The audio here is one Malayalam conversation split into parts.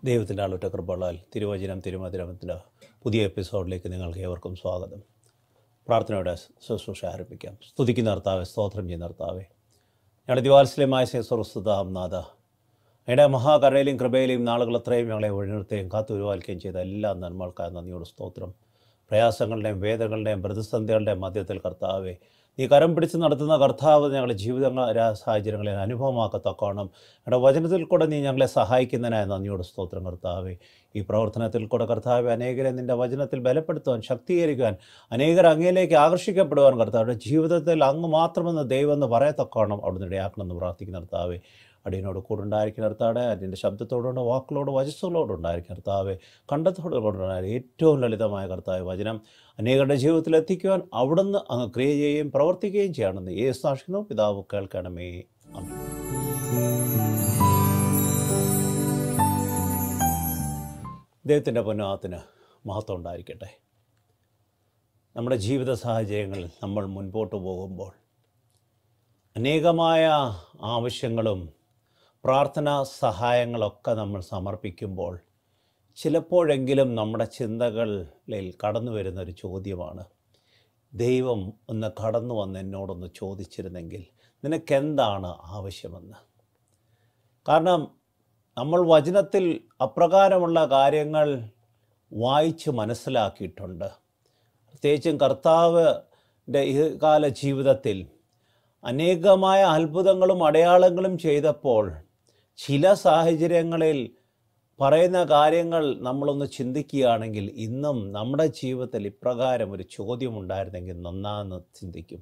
ദൈവത്തിൻ്റെ ആളുറ്റ കൃപകളാൽ തിരുവചനം തിരുമതിരമത്തിൻ്റെ പുതിയ എപ്പിസോഡിലേക്ക് നിങ്ങൾക്ക് ഏവർക്കും സ്വാഗതം പ്രാർത്ഥനയോടെ ശുശ്രൂഷ ആരംഭിക്കാം സ്തുതിക്കുന്ന നിർത്താവെ സ്തോത്രം ചെയ്യുന്ന നിർത്താവെ ഞങ്ങളുടെ ദിവാത്സല്യമായ സ്വസ്ഥതാം നാഥ ഞങ്ങളുടെ മഹാകരയിലും കൃപയിലും നാളുകൾ അത്രയും ഞങ്ങളെ ഒഴിനിർത്തുകയും കാത്തുരുവാൽക്കുകയും ചെയ്ത എല്ലാ നന്മകൾക്കായ നന്ദിയോട് സ്തോത്രം പ്രയാസങ്ങളുടെയും വേദങ്ങളുടെയും പ്രതിസന്ധികളുടെയും മധ്യത്തിൽ കർത്താവെ നീ കരം പിടിച്ച് നടത്തുന്ന കർത്താവ് ഞങ്ങളുടെ ജീവിത സാഹചര്യങ്ങളെ അനുഭവമാക്കത്തക്കോണം ഞങ്ങളുടെ വചനത്തിൽ കൂടെ നീ ഞങ്ങളെ സഹായിക്കുന്നതിനായ നന്ദിയോട് സ്തോത്രം കർത്താവെ ഈ പ്രവർത്തനത്തിൽ കൂടെ കർത്താവെ അനേകരെ നിൻ്റെ വചനത്തിൽ ബലപ്പെടുത്തുവാൻ ശക്തീകരിക്കുവാൻ അനേകർ അങ്ങയിലേക്ക് ആകർഷിക്കപ്പെടുവാൻ കർത്താവയുടെ ജീവിതത്തിൽ അങ്ങ് മാത്രമെന്ന് ദൈവം എന്ന് പറയത്തക്കോണം അവിടുന്ന് ഇടയാക്കണമെന്ന് പ്രാർത്ഥിക്കുന്ന കർത്താവെ അടിയനോട് കൂടെ ഉണ്ടായിരിക്കുന്ന കർത്താടെ അതിൻ്റെ ശബ്ദത്തോടുണ്ട് വാക്കുകളോട് വചസ്സുകളോട് ഉണ്ടായിരിക്കുന്ന കർത്താവെ കണ്ടത്തോട് കൊണ്ടുണ്ടായ ഏറ്റവും ലളിതമായ കർത്താവ് വചനം അനേകരുടെ ജീവിതത്തിൽ എത്തിക്കുവാൻ അവിടുന്ന് അങ്ങ് ക്രിയ ചെയ്യുകയും പ്രവർത്തിക്കുകയും ചെയ്യണമെന്ന് ഏ സാക്ഷിക്കുന്നു പിതാവ് കേൾക്കണമേ ആമേൻ. ദൈവത്തിൻ്റെ പൊന്നാത്തിന് മഹത്വം ഉണ്ടായിരിക്കട്ടെ നമ്മുടെ ജീവിത സാഹചര്യങ്ങളിൽ നമ്മൾ മുൻപോട്ട് പോകുമ്പോൾ അനേകമായ ആവശ്യങ്ങളും പ്രാർത്ഥനാ സഹായങ്ങളൊക്കെ നമ്മൾ സമർപ്പിക്കുമ്പോൾ ചിലപ്പോഴെങ്കിലും നമ്മുടെ ചിന്തകളിൽ കടന്നു വരുന്ന ഒരു ചോദ്യമാണ് ദൈവം ഒന്ന് കടന്നു വന്ന് എന്നോടൊന്ന് ചോദിച്ചിരുന്നെങ്കിൽ നിനക്കെന്താണ് ആവശ്യമെന്ന് കാരണം നമ്മൾ വചനത്തിൽ അപ്രകാരമുള്ള കാര്യങ്ങൾ വായിച്ച് മനസ്സിലാക്കിയിട്ടുണ്ട് പ്രത്യേകിച്ചും കർത്താവിൻ്റെ ഈ കാല ജീവിതത്തിൽ അനേകമായ അത്ഭുതങ്ങളും അടയാളങ്ങളും ചെയ്തപ്പോൾ ചില സാഹചര്യങ്ങളിൽ പറയുന്ന കാര്യങ്ങൾ നമ്മളൊന്ന് ചിന്തിക്കുകയാണെങ്കിൽ ഇന്നും നമ്മുടെ ജീവിതത്തിൽ ഇപ്രകാരം ഒരു ചോദ്യം ഉണ്ടായിരുന്നെങ്കിൽ നന്നാന്ന് ചിന്തിക്കും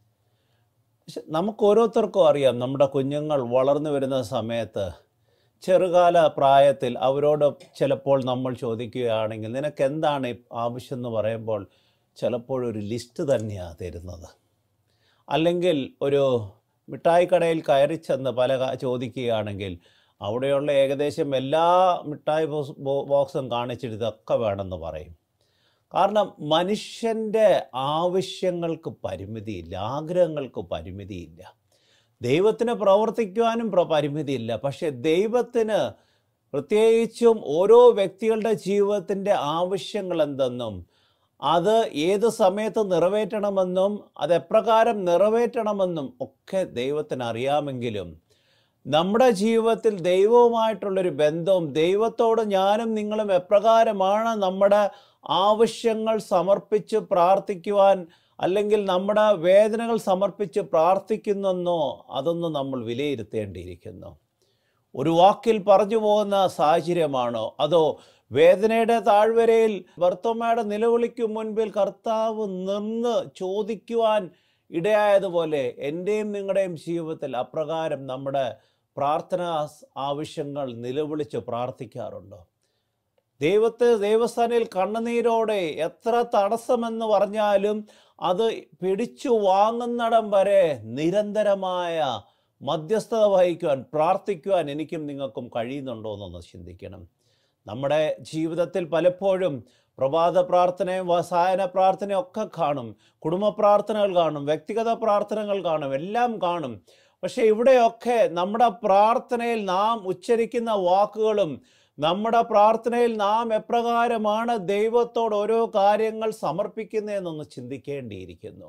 പക്ഷെ നമുക്ക് ഓരോരുത്തർക്കും അറിയാം നമ്മുടെ കുഞ്ഞുങ്ങൾ വളർന്നു വരുന്ന സമയത്ത് ചെറുകാല പ്രായത്തിൽ അവരോട് ചിലപ്പോൾ നമ്മൾ ചോദിക്കുകയാണെങ്കിൽ നിനക്ക് എന്താണ് ഈ ആവശ്യം എന്ന് പറയുമ്പോൾ ചിലപ്പോഴൊരു ലിസ്റ്റ് തന്നെയാണ് തരുന്നത് അല്ലെങ്കിൽ ഒരു മിഠായി കടയിൽ കയറി ചെന്ന് പല കാ- ചോദിക്കുകയാണെങ്കിൽ അവിടെയുള്ള ഏകദേശം എല്ലാ മിഠായി ബോക്സ് ബോ- ബോക്സും കാണിച്ചിട്ട് ഇതൊക്കെ വേണമെന്ന് പറയും കാരണം മനുഷ്യൻ്റെ ആവശ്യങ്ങൾക്ക് പരിമിതിയില്ല ആഗ്രഹങ്ങൾക്ക് പരിമിതിയില്ല ദൈവത്തിന് പ്രവർത്തിക്കുവാനും പ്ര- പരിമിതിയില്ല പക്ഷേ ദൈവത്തിന് പ്രത്യേകിച്ചും ഓരോ വ്യക്തികളുടെ ജീവിതത്തിൻ്റെ ആവശ്യങ്ങൾ എന്തെന്നും അത് ഏത് സമയത്ത് നിറവേറ്റണമെന്നും അത് എപ്രകാരം നിറവേറ്റണമെന്നും ഒക്കെ ദൈവത്തിന് അറിയാമെങ്കിലും നമ്മുടെ ജീവിതത്തിൽ ദൈവവുമായിട്ടുള്ളൊരു ബന്ധവും ദൈവത്തോട് ഞാനും നിങ്ങളും എപ്രകാരമാണ് നമ്മുടെ ആവശ്യങ്ങൾ സമർപ്പിച്ച് പ്രാർത്ഥിക്കുവാൻ അല്ലെങ്കിൽ നമ്മുടെ വേദനകൾ സമർപ്പിച്ച് പ്രാർത്ഥിക്കുന്നെന്നോ അതൊന്നും നമ്മൾ വിലയിരുത്തേണ്ടിയിരിക്കുന്നു ഒരു വാക്കിൽ പറഞ്ഞു പോകുന്ന സാഹചര്യമാണോ അതോ വേദനയുടെ താഴ്വരയിൽ ഭർത്തമ്മയുടെ നിലവിളിക്കു മുൻപിൽ കർത്താവ് നിന്ന് ചോദിക്കുവാൻ ഇടയായതുപോലെ എൻ്റെയും നിങ്ങളുടെയും ജീവിതത്തിൽ അപ്രകാരം നമ്മുടെ പ്രാർത്ഥനാ ആവശ്യങ്ങൾ നിലവിളിച്ച് പ്രാർത്ഥിക്കാറുണ്ടോ ദൈവത്തെ ദൈവസ്ഥാനിൽ കണ്ണുനീരോടെ എത്ര തടസ്സമെന്ന് പറഞ്ഞാലും അത് പിടിച്ചു വാങ്ങുന്നിടം വരെ നിരന്തരമായ മധ്യസ്ഥത വഹിക്കുവാൻ പ്രാർത്ഥിക്കുവാൻ എനിക്കും നിങ്ങൾക്കും കഴിയുന്നുണ്ടോ എന്നൊന്ന് ചിന്തിക്കണം നമ്മുടെ ജീവിതത്തിൽ പലപ്പോഴും പ്രഭാത പ്രാർത്ഥനയും വസായന പ്രാർത്ഥനയും ഒക്കെ കാണും കുടുംബ പ്രാർത്ഥനകൾ കാണും വ്യക്തിഗത പ്രാർത്ഥനകൾ കാണും എല്ലാം കാണും പക്ഷേ ഇവിടെയൊക്കെ നമ്മുടെ പ്രാർത്ഥനയിൽ നാം ഉച്ചരിക്കുന്ന വാക്കുകളും നമ്മുടെ പ്രാർത്ഥനയിൽ നാം എപ്രകാരമാണ് ദൈവത്തോട് ഓരോ കാര്യങ്ങൾ സമർപ്പിക്കുന്നതെന്നൊന്ന് ചിന്തിക്കേണ്ടിയിരിക്കുന്നു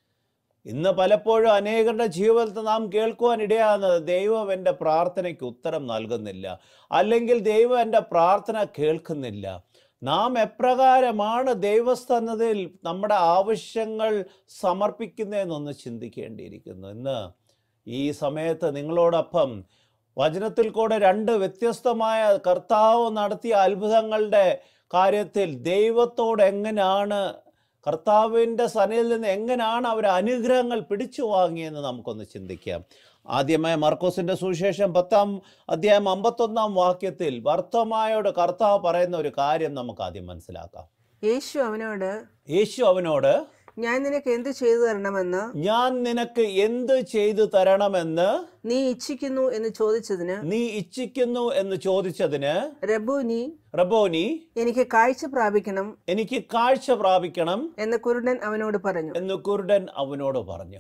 ഇന്ന് പലപ്പോഴും അനേകരുടെ ജീവിതത്തിൽ നാം കേൾക്കുവാൻ ഇടയാകുന്നത് ദൈവം എൻ്റെ പ്രാർത്ഥനയ്ക്ക് ഉത്തരം നൽകുന്നില്ല അല്ലെങ്കിൽ ദൈവം എൻ്റെ പ്രാർത്ഥന കേൾക്കുന്നില്ല നാം എപ്രകാരമാണ് ദൈവസ്ഥാനത്തിൽ നമ്മുടെ ആവശ്യങ്ങൾ സമർപ്പിക്കുന്നതെന്നൊന്ന് ചിന്തിക്കേണ്ടിയിരിക്കുന്നു ഇന്ന് ഈ സമയത്ത് നിങ്ങളോടൊപ്പം വചനത്തിൽ കൂടെ രണ്ട് വ്യത്യസ്തമായ കർത്താവ് നടത്തിയ അത്ഭുതങ്ങളുടെ കാര്യത്തിൽ ദൈവത്തോട് എങ്ങനെയാണ് കർത്താവിൻ്റെ സനയിൽ നിന്ന് എങ്ങനെയാണ് അവർ അനുഗ്രഹങ്ങൾ പിടിച്ചു വാങ്ങിയെന്ന് നമുക്കൊന്ന് ചിന്തിക്കാം ആദ്യമായി മർക്കോസിൻ്റെ സുവിശേഷം പത്താം അധ്യായം അമ്പത്തൊന്നാം വാക്യത്തിൽ ഭർത്തമായോട് കർത്താവ് പറയുന്ന ഒരു കാര്യം നമുക്ക് ആദ്യം മനസ്സിലാക്കാം യേശു അവനോട് യേശു അവനോട് ഞാൻ നിനക്ക് എന്ത് ചെയ്തു തരണമെന്ന് ഞാൻ നിനക്ക് എന്ത് ചെയ്തു തരണമെന്ന് നീ ഇച്ഛിക്കുന്നു എന്ന് ചോദിച്ചതിന് നീ ഇച്ഛിക്കുന്നു എന്ന് ചോദിച്ചതിന് രബൂനി റബോനി എനിക്ക് കാഴ്ച പ്രാപിക്കണം എനിക്ക് കാഴ്ച പ്രാപിക്കണം എന്ന് കുരുടൻ അവനോട് പറഞ്ഞു എന്ന് കുരുടൻ അവനോട് പറഞ്ഞു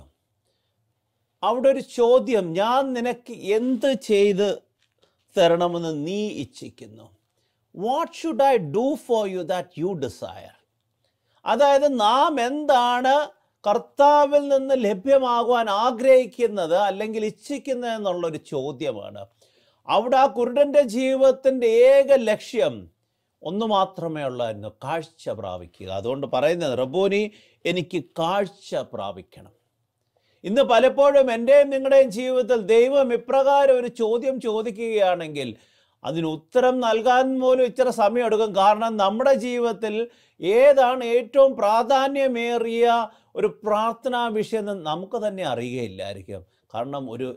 അവിടെ ഒരു ചോദ്യം ഞാൻ നിനക്ക് എന്ത് ചെയ്ത് തരണമെന്ന് നീ ഇച്ഛിക്കുന്നു what should I do for you that you desire അതായത് നാം എന്താണ് കർത്താവിൽ നിന്ന് ലഭ്യമാകുവാൻ ആഗ്രഹിക്കുന്നത് അല്ലെങ്കിൽ ഇച്ഛിക്കുന്നത് എന്നുള്ളൊരു ചോദ്യമാണ് അവിടെ ആ കുരുടൻ്റെ ജീവിതത്തിൻ്റെ ഏക ലക്ഷ്യം ഒന്ന് മാത്രമേ ഉള്ളായിരുന്നു കാഴ്ച പ്രാപിക്കുക അതുകൊണ്ട് പറയുന്നത് റബോനി എനിക്ക് കാഴ്ച പ്രാപിക്കണം ഇന്ന് പലപ്പോഴും എൻ്റെയും നിങ്ങളുടെയും ജീവിതത്തിൽ ദൈവം ഇപ്രകാരം ഒരു ചോദ്യം ചോദിക്കുകയാണെങ്കിൽ അതിന് ഉത്തരം നൽകാൻ പോലും ഇത്ര സമയമെടുക്കും കാരണം നമ്മുടെ ജീവിതത്തിൽ ഏതാണ് ഏറ്റവും പ്രാധാന്യമേറിയ ഒരു പ്രാർത്ഥനാ വിഷയം എന്ന് നമുക്ക് തന്നെ അറിയുകയില്ലായിരിക്കും കാരണം ഒരു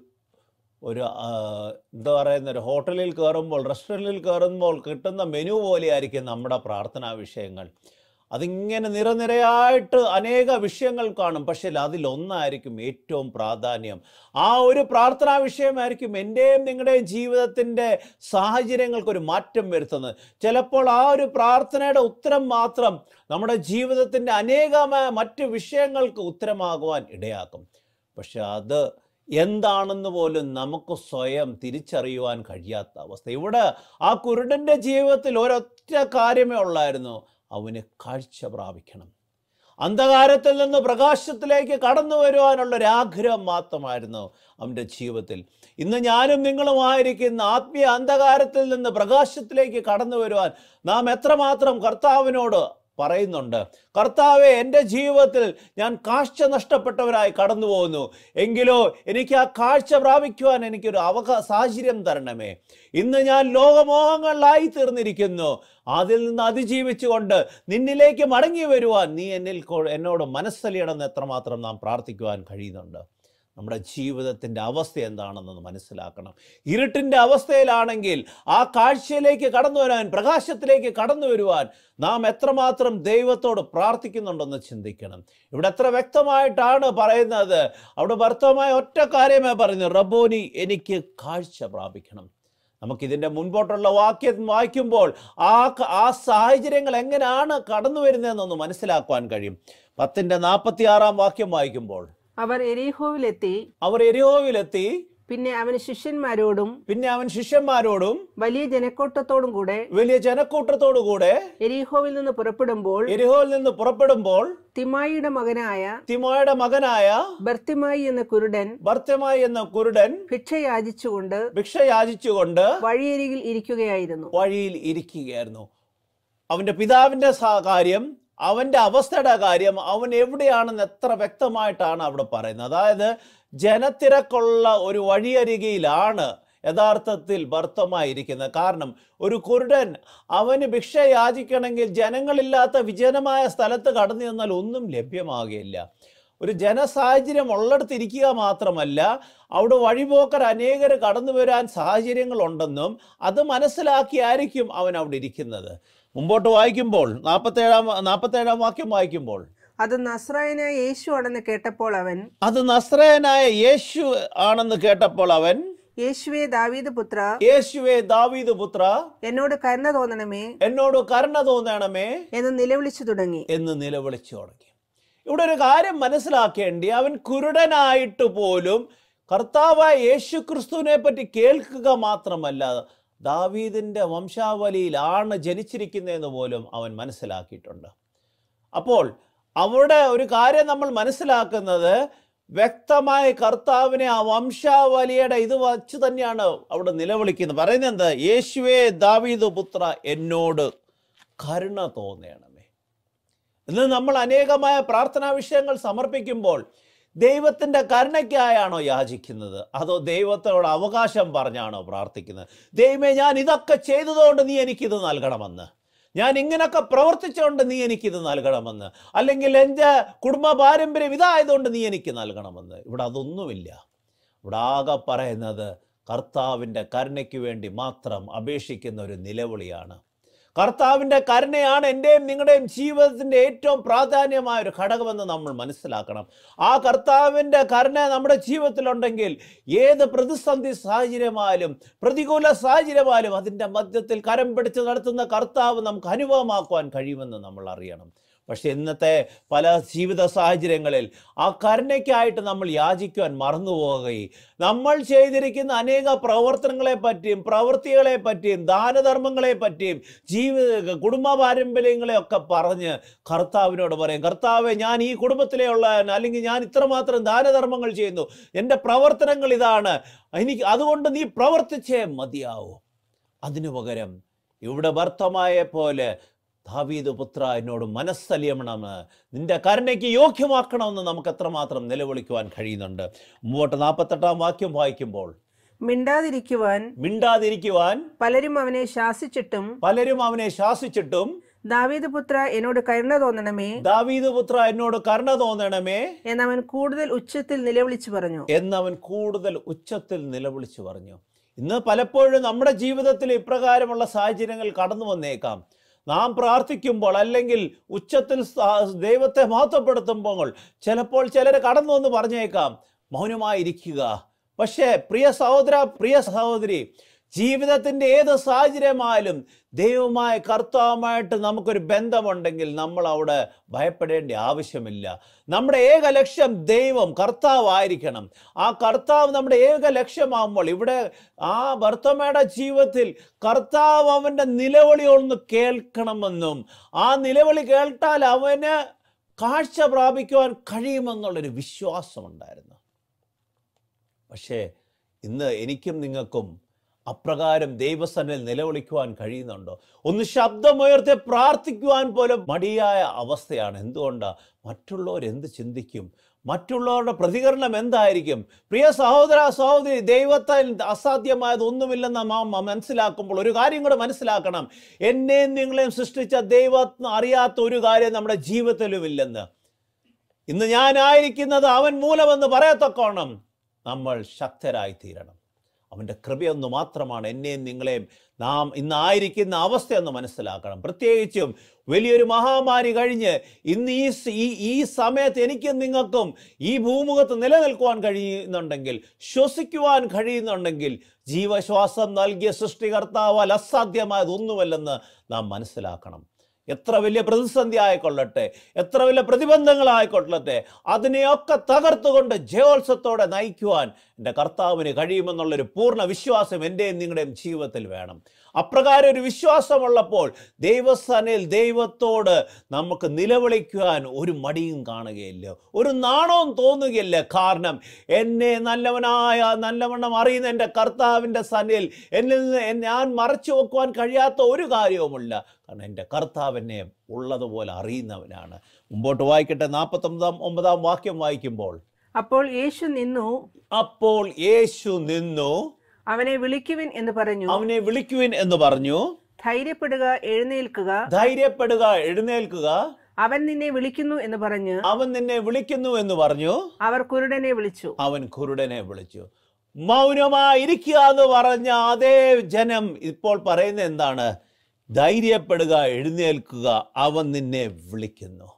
ഒരു ആ, എന്താ പറയുന്ന ഒരു ഹോട്ടലിൽ കയറുമ്പോൾ റെസ്റ്റോറൻറ്റിൽ കയറുമ്പോൾ കിട്ടുന്ന മെനു പോലെയായിരിക്കും നമ്മുടെ പ്രാർത്ഥനാ വിഷയങ്ങൾ അതിങ്ങനെ നിരനിരയായിട്ട് അനേക വിഷയങ്ങൾ കാണും പക്ഷേ അതിലൊന്നായിരിക്കും ഏറ്റവും പ്രാധാന്യം ആ ഒരു പ്രാർത്ഥനാ വിഷയമായിരിക്കും എൻ്റെയും നിങ്ങളുടെയും ജീവിതത്തിൻ്റെ സാഹചര്യങ്ങൾക്കൊരു മാറ്റം വരുത്തുന്നത് ചിലപ്പോൾ ആ ഒരു പ്രാർത്ഥനയുടെ ഉത്തരം മാത്രം നമ്മുടെ ജീവിതത്തിൻ്റെ അനേകമായ മറ്റ് വിഷയങ്ങൾക്ക് ഉത്തരമാകുവാൻ ഇടയാക്കും പക്ഷെ അത് എന്താണെന്ന് പോലും നമുക്ക് സ്വയം തിരിച്ചറിയുവാൻ കഴിയാത്ത അവസ്ഥ ഇവിടെ ആ കുരുടൻ്റെ ജീവിതത്തിൽ ഒരൊറ്റ കാര്യമേ ഉള്ളായിരുന്നു അവന് കാഴ്ച പ്രാപിക്കണം അന്ധകാരത്തിൽ നിന്ന് പ്രകാശത്തിലേക്ക് കടന്നു വരുവാനുള്ള ഒരു ആഗ്രഹം മാത്രമായിരുന്നു അവൻ്റെ ജീവിതത്തിൽ ഇന്ന് ഞാനും നിങ്ങളുമായിരിക്കുന്ന ആത്മീയ അന്ധകാരത്തിൽ നിന്ന് പ്രകാശത്തിലേക്ക് കടന്നു വരുവാൻ നാം എത്രമാത്രം കർത്താവിനോട് പറയുന്നുണ്ട് കർത്താവെ എൻ്റെ ജീവിതത്തിൽ ഞാൻ കാഴ്ച നഷ്ടപ്പെട്ടവരായി കടന്നു പോകുന്നു എങ്കിലോ എനിക്ക് ആ കാഴ്ച പ്രാപിക്കുവാൻ എനിക്കൊരു അവക സാഹചര്യം തരണമേ ഇന്ന് ഞാൻ ലോകമോഹങ്ങളിലായി തീർന്നിരിക്കുന്നു അതിൽ നിന്ന് അതിജീവിച്ചുകൊണ്ട് നിന്നിലേക്ക് മടങ്ങി വരുവാൻ നീ എന്നിൽ കൊ- എന്നോട് മനസ്സലിയണമെന്ന് എത്രമാത്രം നാം പ്രാർത്ഥിക്കുവാൻ കഴിയുന്നുണ്ട് നമ്മുടെ ജീവിതത്തിൻ്റെ അവസ്ഥ എന്താണെന്ന് മനസ്സിലാക്കണം ഇരുട്ടിൻ്റെ അവസ്ഥയിലാണെങ്കിൽ ആ കാഴ്ചയിലേക്ക് കടന്നു വരാൻ പ്രകാശത്തിലേക്ക് കടന്നു വരുവാൻ നാം എത്രമാത്രം ദൈവത്തോട് പ്രാർത്ഥിക്കുന്നുണ്ടെന്ന് ചിന്തിക്കണം ഇവിടെ എത്ര വ്യക്തമായിട്ടാണ് പറയുന്നത് അവിടെ ഭർത്തമായ ഒറ്റ കാര്യമേ പറയുന്നത് റബോനി എനിക്ക് കാഴ്ച പ്രാപിക്കണം നമുക്കിതിൻ്റെ മുൻപോട്ടുള്ള വാക്യം വായിക്കുമ്പോൾ ആ ക- ആ സാഹചര്യങ്ങൾ എങ്ങനെയാണ് കടന്നു വരുന്നതെന്നൊന്ന് മനസ്സിലാക്കുവാൻ കഴിയും പത്തിൻ്റെ നാൽപ്പത്തി ആറാം വാക്യം വായിക്കുമ്പോൾ അവർ എരീഹോവിലെത്തി അവർ എരിഹോവിലെത്തി പിന്നെ അവന് ശിഷ്യന്മാരോടും പിന്നെ അവൻ ശിഷ്യന്മാരോടും വലിയ ജനക്കൂട്ടത്തോടും കൂടെ വലിയ ജനക്കൂട്ടത്തോടു കൂടെ എരീഹോവിൽ നിന്ന് പുറപ്പെടുമ്പോൾ എരിഹോയിൽ നിന്ന് പുറപ്പെടുമ്പോൾ തിമായിയുടെ മകനായ തിമോയുടെ മകനായ ബർത്തിമായി എന്ന കുരുടൻ ഭർത്തമായി എന്ന കുരുടൻ ഭിക്ഷ യാചിച്ചുകൊണ്ട് ഭിക്ഷ യാചിച്ചുകൊണ്ട് വഴിയരികിൽ ഇരിക്കുകയായിരുന്നു വഴിയിൽ ഇരിക്കുകയായിരുന്നു അവൻ്റെ പിതാവിൻ്റെ സാ- കാര്യം അവൻ്റെ അവസ്ഥയുടെ കാര്യം അവൻ എവിടെയാണെന്ന് എത്ര വ്യക്തമായിട്ടാണ് അവിടെ പറയുന്നത് അതായത് ജനത്തിരക്കുള്ള ഒരു വഴിയരികയിലാണ് യഥാർത്ഥത്തിൽ ഭർത്തമായിരിക്കുന്നത് കാരണം ഒരു കുരുടൻ അവന് ഭിക്ഷ യാചിക്കണമെങ്കിൽ ജനങ്ങളില്ലാത്ത വിജനമായ സ്ഥലത്ത് കടന്നു ചെന്നാൽ ഒന്നും ലഭ്യമാകുകയില്ല ഒരു ജനസാഹചര്യം ഉള്ളിടത്ത് ഇരിക്കുക മാത്രമല്ല അവിടെ വഴിപോക്കർ അനേകർ കടന്നു വരാൻ സാഹചര്യങ്ങളുണ്ടെന്നും അത് മനസ്സിലാക്കിയായിരിക്കും അവൻ അവിടെ ഇരിക്കുന്നത് മുമ്പോട്ട് വായിക്കുമ്പോൾ നാൽപ്പത്തേഴാം നാൽപ്പത്തേഴാം വാക്യം വായിക്കുമ്പോൾ അത് നസ്രായനായ യേശു ആണെന്ന് കേട്ടപ്പോൾ അവൻ അത് നസ്രയനായ യേശു ആണെന്ന് കേട്ടപ്പോൾ അവൻ യേശുവേ ദാവീദ് പുത്ര യേശുവെ ദാവീദ് പുത്ര എന്നോട് കരുണ തോന്നണമേ എന്നോട് കരുണ തോന്നണമേ എന്ന് നിലവിളിച്ചു തുടങ്ങി എന്ന് നിലവിളിച്ചു തുടങ്ങി ഇവിടെ ഒരു കാര്യം മനസ്സിലാക്കേണ്ടി അവൻ കുരുടനായിട്ട് പോലും കർത്താവായ യേശു ക്രിസ്തുവിനെ പറ്റി കേൾക്കുക മാത്രമല്ല ദാവീദിൻ്റെ വംശാവലിയിലാണ് ജനിച്ചിരിക്കുന്നതെന്ന് പോലും അവൻ മനസ്സിലാക്കിയിട്ടുണ്ട് അപ്പോൾ അവിടെ ഒരു കാര്യം നമ്മൾ മനസ്സിലാക്കുന്നത് വ്യക്തമായി കർത്താവിനെ ആ വംശാവലിയുടെ ഇത് വച്ച് തന്നെയാണ് അവിടെ നിലവിളിക്കുന്നത് പറയുന്നത് എന്താ യേശുവേ ദാവീദ് പുത്ര എന്നോട് കരുണ തോന്നണമേ ഇന്ന് നമ്മൾ അനേകമായ പ്രാർത്ഥനാ വിഷയങ്ങൾ സമർപ്പിക്കുമ്പോൾ ദൈവത്തിൻ്റെ കരുണയ്ക്കായാണോ യാചിക്കുന്നത് അതോ ദൈവത്തോട് അവകാശം പറഞ്ഞാണോ പ്രാർത്ഥിക്കുന്നത് ദൈവമേ ഞാൻ ഇതൊക്കെ ചെയ്തതുകൊണ്ട് നീ എനിക്കിത് നൽകണമെന്ന് ഞാൻ ഇങ്ങനൊക്കെ പ്രവർത്തിച്ചുകൊണ്ട് നീ എനിക്കിത് നൽകണമെന്ന് അല്ലെങ്കിൽ എൻ്റെ കുടുംബ പാരമ്പര്യം ഇതായതുകൊണ്ട് നീ എനിക്ക് നൽകണമെന്ന് ഇവിടെ അതൊന്നുമില്ല ഇവിടെ ആകെ പറയുന്നത് കർത്താവിൻ്റെ കരുണയ്ക്ക് വേണ്ടി മാത്രം അപേക്ഷിക്കുന്ന ഒരു നിലവിളിയാണ് കർത്താവിൻ്റെ കരുണയാണ് എൻ്റെയും നിങ്ങളുടെയും ജീവിതത്തിൻ്റെ ഏറ്റവും പ്രാധാന്യമായ ഒരു ഘടകമെന്ന് നമ്മൾ മനസ്സിലാക്കണം ആ കർത്താവിൻ്റെ കരുണ നമ്മുടെ ജീവിതത്തിലുണ്ടെങ്കിൽ ഏത് പ്രതിസന്ധി സാഹചര്യമായാലും പ്രതികൂല സാഹചര്യമായാലും അതിൻ്റെ മധ്യത്തിൽ കരം പിടിച്ച് നടത്തുന്ന കർത്താവ് നമുക്ക് അനുഭവമാക്കുവാൻ കഴിയുമെന്ന് നമ്മൾ അറിയണം പക്ഷെ ഇന്നത്തെ പല ജീവിത സാഹചര്യങ്ങളിൽ ആ കരുണയ്ക്കായിട്ട് നമ്മൾ യാചിക്കുവാൻ മറന്നുപോകുകയും നമ്മൾ ചെയ്തിരിക്കുന്ന അനേക പ്രവർത്തനങ്ങളെ പറ്റിയും പ്രവൃത്തികളെ പറ്റിയും ദാനധർമ്മങ്ങളെ പറ്റിയും ജീവിത കുടുംബ പാരമ്പര്യങ്ങളെ ഒക്കെ പറഞ്ഞ് കർത്താവിനോട് പറയും കർത്താവെ ഞാൻ ഈ കുടുംബത്തിലെ ഉള്ള അല്ലെങ്കിൽ ഞാൻ ഇത്രമാത്രം ദാനധർമ്മങ്ങൾ ചെയ്യുന്നു എൻ്റെ പ്രവർത്തനങ്ങൾ ഇതാണ് എനിക്ക് അതുകൊണ്ട് നീ പ്രവർത്തിച്ചേ മതിയാവൂ അതിനു പകരം ഇവിടെ ഭർത്തമായ പോലെ ദാവീദ് പുത്ര എന്നോട് മനസ്സലിയണമെന്ന് നിന്റെ കരുണയ്ക്ക് യോഗ്യമാക്കണമെന്ന് നമുക്ക് എത്രമാത്രം നിലവിളിക്കുവാൻ കഴിയുന്നുണ്ട് മുമ്പോട്ട് നാൽപ്പത്തെട്ടാം വാക്യം വായിക്കുമ്പോൾ മിണ്ടാതിരിക്കുവാൻ മിണ്ടാതിരിക്കുവാൻ പലരും അവനെ ശാസിച്ചിട്ടും പലരും അവനെ ശാസിച്ചിട്ടും ദാവീദ് പുത്ര എന്നോട് കരുണ തോന്നണമേ ദാവീദ് പുത്ര എന്നോട് കരുണ തോന്നണമേ എന്നവൻ കൂടുതൽ ഉച്ചത്തിൽ നിലവിളിച്ചു പറഞ്ഞു എന്നവൻ കൂടുതൽ ഉച്ചത്തിൽ നിലവിളിച്ചു പറഞ്ഞു ഇന്ന് പലപ്പോഴും നമ്മുടെ ജീവിതത്തിൽ ഇപ്രകാരമുള്ള സാഹചര്യങ്ങൾ കടന്നു വന്നേക്കാം നാം പ്രാർത്ഥിക്കുമ്പോൾ അല്ലെങ്കിൽ ഉച്ചത്തിൽ സ- ദൈവത്തെ മഹത്വപ്പെടുത്തുമ്പോൾ ചിലപ്പോൾ ചിലർ കടന്നു വന്ന് പറഞ്ഞേക്കാം മൗനമായിരിക്കുക പക്ഷേ പ്രിയ സഹോദര പ്രിയ സഹോദരി ജീവിതത്തിൻ്റെ ഏത് സാഹചര്യമായാലും ദൈവമായ കർത്താവുമായിട്ട് നമുക്കൊരു ബന്ധമുണ്ടെങ്കിൽ നമ്മൾ അവിടെ ഭയപ്പെടേണ്ട ആവശ്യമില്ല നമ്മുടെ ഏക ലക്ഷ്യം ദൈവം കർത്താവായിരിക്കണം ആ കർത്താവ് നമ്മുടെ ഏക ലക്ഷ്യമാകുമ്പോൾ ഇവിടെ ആ ഭർത്തമ്മയുടെ ജീവിതത്തിൽ കർത്താവ് അവൻ്റെ നിലവിളി ഒന്ന് കേൾക്കണമെന്നും ആ നിലവിളി കേട്ടാൽ അവന് കാഴ്ച പ്രാപിക്കുവാൻ കഴിയുമെന്നുള്ളൊരു വിശ്വാസമുണ്ടായിരുന്നു പക്ഷേ ഇന്ന് എനിക്കും നിങ്ങൾക്കും അപ്രകാരം ദൈവസന്നിൽ നിലവിളിക്കുവാൻ കഴിയുന്നുണ്ടോ ഒന്ന് ശബ്ദമുയർത്തി പ്രാർത്ഥിക്കുവാൻ പോലും മടിയായ അവസ്ഥയാണ് എന്തുകൊണ്ടാണ് മറ്റുള്ളവർ എന്ത് ചിന്തിക്കും മറ്റുള്ളവരുടെ പ്രതികരണം എന്തായിരിക്കും പ്രിയ സഹോദര സഹോദരി ദൈവത്താൽ അസാധ്യമായത് ഒന്നുമില്ലെന്ന് നാം മനസ്സിലാക്കുമ്പോൾ ഒരു കാര്യം കൂടെ മനസ്സിലാക്കണം എന്നെയും നിങ്ങളെയും സൃഷ്ടിച്ച ദൈവത്തിന് അറിയാത്ത ഒരു കാര്യം നമ്മുടെ ജീവിതത്തിലും ഇല്ലെന്ന് ഇന്ന് ഞാനായിരിക്കുന്നത് അവൻ മൂലമെന്ന് പറയത്തക്കോണം നമ്മൾ ശക്തരായി തീരണം അവൻ്റെ കൃപയൊന്നു മാത്രമാണ് എന്നെയും നിങ്ങളെയും നാം ഇന്നായിരിക്കുന്ന അവസ്ഥയൊന്ന് മനസ്സിലാക്കണം പ്രത്യേകിച്ചും വലിയൊരു മഹാമാരി കഴിഞ്ഞ് ഇന്ന് ഈ സ- ഈ ഈ സമയത്ത് എനിക്കും നിങ്ങൾക്കും ഈ ഭൂമുഖത്ത് നിലനിൽക്കുവാൻ കഴിയുന്നുണ്ടെങ്കിൽ ശ്വസിക്കുവാൻ കഴിയുന്നുണ്ടെങ്കിൽ ജീവശ്വാസം നൽകിയ സൃഷ്ടികർത്താവാൽ അസാധ്യമായതൊന്നുമല്ലെന്ന് നാം മനസ്സിലാക്കണം എത്ര വലിയ പ്രതിസന്ധി ആയിക്കൊള്ളട്ടെ എത്ര വലിയ പ്രതിബന്ധങ്ങളായിക്കൊള്ളട്ടെ അതിനെയൊക്കെ തകർത്തുകൊണ്ട് ജയോത്സവത്തോടെ നയിക്കുവാൻ എൻ്റെ കർത്താവിന് കഴിയുമെന്നുള്ളൊരു പൂർണ്ണ വിശ്വാസം എൻ്റെയും നിങ്ങളുടെയും ജീവിതത്തിൽ വേണം അപ്രകാരം ഒരു വിശ്വാസമുള്ളപ്പോൾ ദൈവസ്ഥാനിൽ ദൈവത്തോട് നമുക്ക് നിലവിളിക്കുവാൻ ഒരു മടിയും കാണുകയില്ല ഒരു നാണവും തോന്നുകയില്ല കാരണം എന്നെ നല്ലവനായ നല്ലവണ്ണം അറിയുന്ന എൻ്റെ കർത്താവിൻ്റെ സന്നിൽ എന്നിൽ നിന്ന് എൻ- ഞാൻ മറച്ചു വെക്കുവാൻ കഴിയാത്ത ഒരു കാര്യവുമില്ല കാരണം എൻ്റെ കർത്താവ് എന്നെ ഉള്ളതുപോലെ അറിയുന്നവനാണ് മുമ്പോട്ട് വായിക്കട്ടെ നാൽപ്പത്തൊമ്പതാം ഒമ്പതാം വാക്യം വായിക്കുമ്പോൾ അപ്പോൾ യേശു നിന്നു അപ്പോൾ യേശു നിന്നു അവനെ വിളിക്കുവിൻ എന്ന് പറഞ്ഞു അവനെ വിളിക്കുവിൻ എന്ന് പറഞ്ഞു ധൈര്യപ്പെടുക എഴുന്നേൽക്കുക ധൈര്യപ്പെടുക എഴുന്നേൽക്കുക അവൻ നിന്നെ വിളിക്കുന്നു എന്ന് പറഞ്ഞ് അവൻ നിന്നെ വിളിക്കുന്നു എന്ന് പറഞ്ഞു അവർ കുരുടനെ വിളിച്ചു അവൻ കുരുടനെ വിളിച്ചു മൗനമായിരിക്കുക എന്ന് പറഞ്ഞ അതേ ജനം ഇപ്പോൾ പറയുന്നത് എന്താണ് ധൈര്യപ്പെടുക എഴുന്നേൽക്കുക അവൻ നിന്നെ വിളിക്കുന്നു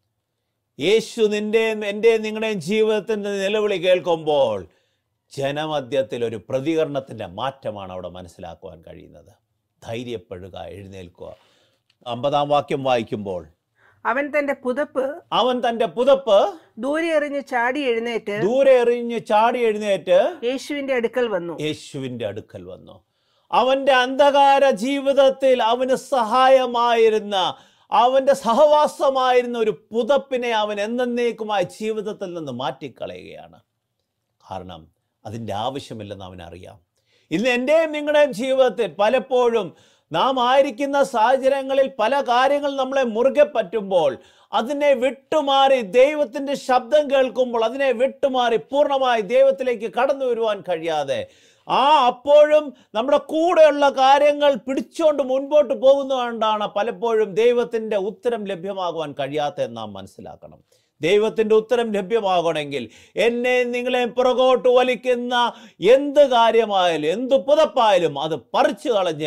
യേശു നിന്റെയും എൻ്റെയും നിങ്ങളുടെയും ജീവിതത്തിൻ്റെ നിലവിളി കേൾക്കുമ്പോൾ ജനമധ്യത്തിൽ ഒരു പ്രതികരണത്തിൻ്റെ മാറ്റമാണ് അവിടെ മനസ്സിലാക്കുവാൻ കഴിയുന്നത് ധൈര്യപ്പെടുക എഴുന്നേൽക്കുക അമ്പതാം വാക്യം വായിക്കുമ്പോൾ അവൻ തന്റെ പുതപ്പ് അവൻ തൻ്റെ പുതപ്പ് ദൂരെ എറിഞ്ഞ് ചാടി എഴുന്നേറ്റ് ദൂരെ എറിഞ്ഞ് ചാടി എഴുന്നേറ്റ് യേശുവിന്റെ അടുക്കൽ വന്നു യേശുവിൻ്റെ അടുക്കൽ വന്നു അവൻ്റെ അന്ധകാര ജീവിതത്തിൽ അവന് സഹായമായിരുന്ന അവൻ്റെ സഹവാസമായിരുന്ന ഒരു പുതപ്പിനെ അവൻ എന്നേക്കുമായി ജീവിതത്തിൽ നിന്ന് മാറ്റിക്കളയുകയാണ് കാരണം അതിൻ്റെ ആവശ്യമില്ലെന്ന് അവനറിയാം ഇന്ന് എൻ്റെയും നിങ്ങളുടെയും ജീവിതത്തിൽ പലപ്പോഴും നാം ആയിരിക്കുന്ന സാഹചര്യങ്ങളിൽ പല കാര്യങ്ങൾ നമ്മളെ മുറുകെ പറ്റുമ്പോൾ അതിനെ വിട്ടുമാറി ദൈവത്തിൻ്റെ ശബ്ദം കേൾക്കുമ്പോൾ അതിനെ വിട്ടുമാറി പൂർണ്ണമായി ദൈവത്തിലേക്ക് കടന്നു വരുവാൻ കഴിയാതെ ആ അപ്പോഴും നമ്മുടെ കൂടെയുള്ള കാര്യങ്ങൾ പിടിച്ചുകൊണ്ട് മുൻപോട്ട് പോകുന്നതുകൊണ്ടാണ് പലപ്പോഴും ദൈവത്തിൻ്റെ ഉത്തരം ലഭ്യമാകുവാൻ കഴിയാത്തതെന്ന് നാം മനസ്സിലാക്കണം ദൈവത്തിൻ്റെ ഉത്തരം ലഭ്യമാകണമെങ്കിൽ എന്നെ നിങ്ങളെ പുറകോട്ട് വലിക്കുന്ന എന്ത് കാര്യമായാലും എന്ത് പുതപ്പായാലും അത് പറിച്ചു കളഞ്ഞ്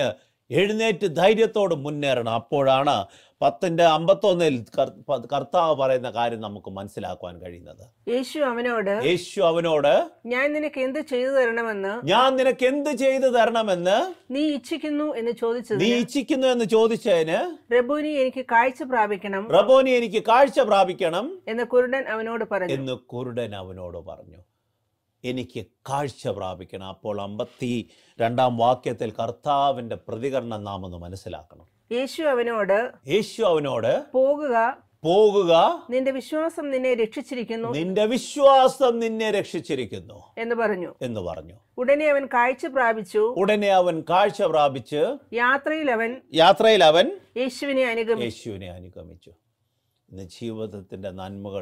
എഴുന്നേറ്റ് ധൈര്യത്തോട് മുന്നേറണം അപ്പോഴാണ് പത്തിൻ്റെ അമ്പത്തൊന്നിൽ കർ- പ- കർത്താവ് പറയുന്ന കാര്യം നമുക്ക് മനസ്സിലാക്കുവാൻ കഴിയുന്നത് യേശു അവനോട് യേശു അവനോട് ഞാൻ നിനക്ക് എന്ത് ചെയ്തു തരണമെന്ന് ഞാൻ നിനക്ക് എന്ത് ചെയ്തു തരണമെന്ന് നീ ഇച്ഛിക്കുന്നു എന്ന് ചോദിച്ചത് നീ ഇച്ഛിക്കുന്നു എന്ന് ചോദിച്ചതിന് റബൂനി എനിക്ക് കാഴ്ച പ്രാപിക്കണം റബോനി എനിക്ക് കാഴ്ച പ്രാപിക്കണം എന്ന് കുരുടൻ അവനോട് പറഞ്ഞു എന്ന് കുരുടൻ അവനോട് പറഞ്ഞു എനിക്ക് കാഴ്ച പ്രാപിക്കണം അപ്പോൾ അമ്പത്തി രണ്ടാം വാക്യത്തിൽ കർത്താവിൻ്റെ പ്രതികരണം നാം ഒന്ന് മനസ്സിലാക്കണം യേശു അവനോട് യേശു അവനോട് പോകുക പോകുക നിന്റെ വിശ്വാസം നിന്നെ രക്ഷിച്ചിരിക്കുന്നു നിന്റെ വിശ്വാസം നിന്നെ രക്ഷിച്ചിരിക്കുന്നു എന്ന് പറഞ്ഞു എന്ന് പറഞ്ഞു ഉടനെ അവൻ കാഴ്ച പ്രാപിച്ചു ഉടനെ അവൻ കാഴ്ച പ്രാപിച്ച് യാത്രയിൽ അവൻ യാത്രയിൽ അവൻ യേശുവിനെ അനുഗമിച്ചു യേശുവിനെ അനുഗമിച്ചു ഇന്ന് ജീവിതത്തിൻ്റെ നന്മകൾ